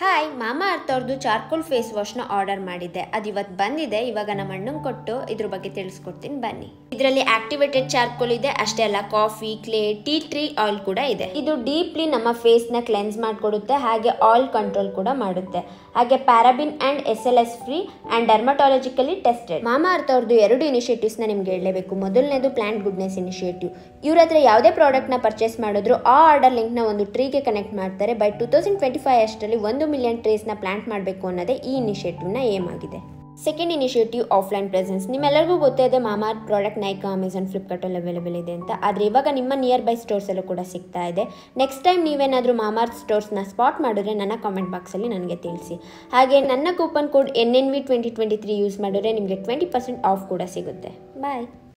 hi ಮಾಮಾ Mamaearth ಅವ್ರದ್ದು charcoal face ವಾಶ್ನ order ಮಾಡಿದ್ದೆ ಅದು ಇವತ್ತು ಬಂದಿದೆ ಇವಾಗ ನಮ್ಮ ಅಣ್ಣಂಗೆ ಕೊಟ್ಟು ಇದ್ರ ಬಗ್ಗೆ ತಿಳಿಸ್ಕೊಡ್ತೀನಿ ಬನ್ನಿ ಇದರಲ್ಲಿ ಆಕ್ಟಿವೇಟೆಡ್ ಚಾರ್ಕೋಲ್ ಇದೆ ಅಷ್ಟೇ ಅಲ್ಲ coffee clay tea tree oil ಕೂಡ ಇದೆ ಇದು ಡೀಪ್ಲಿ ನಮ್ಮ ಫೇಸ್ನ ಕ್ಲೆನ್ಸ್ ಮಾಡಿಕೊಡುತ್ತೆ ಹಾಗೆ ಆಯಿಲ್ ಕಂಟ್ರೋಲ್ ಕೂಡ ಮಾಡುತ್ತೆ ಹಾಗೆ paraben and S L S free and dermatologically tested Mamaearth ಅವ್ರದ್ದು ಎರಡು ಇನಿಷಿಯೇಟಿವ್ಸ್ನ ನಿಮ್ಗೆ ಹೇಳಲೇಬೇಕು ಮೊದಲನೇದು ಪ್ಲಾಂಟ್ ಗುಡ್ನೆಸ್ ಇನಿಷಿಯೇಟಿವ್ ಇವ್ರ ಹತ್ರ ಯಾವುದೇ ಪ್ರಾಡಕ್ಟ್ನ ಪರ್ಚೇಸ್ ಮಾಡಿದ್ರು ಆ ಆರ್ಡರ್ ಲಿಂಕ್ನ ಒಂದು ಟ್ರೀಗೆ ಕನೆಕ್ಟ್ ಮಾಡ್ತಾರೆ by two thousand twenty five ಅಷ್ಟರಲ್ಲಿ ಒಂದು ಮಿಲಿಯನ್ ಟ್ರೀಸ್ನ ಪ್ಲಾಂಟ್ ಮಾಡಬೇಕು ಅನ್ನೋದೇ ಈ ಇನಿಷಿಯೇಟಿವ್ನ ಏಮ್ ಆಗಿದೆ ಸೆಕೆಂಡ್ ಇನಿಷಿಯೇಟಿವ್ ಆಫ್ಲೈನ್ ಪ್ರೆಸೆನ್ಸ್ ನಿಮ್ಮೆಲ್ಲರಿಗೂ ಗೊತ್ತೇ ಇದೆ ಮಾಮಾ ಪ್ರಾಡಕ್ಟ್ ನೈಕಾ ಅಮೆಝಾನ್ ಫ್ಲಿಪ್ಕಾರ್ಟಲ್ಲಿ ಅವೈಲೇಬಲ್ ಇದೆ ಅಂತ ಆದರೆ ಇವಾಗ ನಿಮ್ಮ ನಿಯರ್ ಬೈ ಸ್ಟೋರ್ಸಲ್ಲೂ ಕೂಡ ಸಿಗ್ತಾ ಇದೆ ನೆಕ್ಸ್ಟ್ ಟೈಮ್ ನೀವೇನಾದರೂ ಮಾಮಾರ್ತ್ ಸ್ಟೋರ್ಸ್ನ ಸ್ಪಾಟ್ ಮಾಡಿದ್ರೆ ನನ್ನ ಕಾಮೆಂಟ್ ಬಾಕ್ಸಲ್ಲಿ ನನಗೆ ತಿಳಿಸಿ ಹಾಗೆ ನನ್ನ coupon code N N V twenty twenty three use ಮಾಡಿದ್ರೆ ನಿಮಗೆ ಟ್ವೆಂಟಿ ಪರ್ಸೆಂಟ್ ಆಫ್ ಕೂಡ ಸಿಗುತ್ತೆ ಬಾಯ್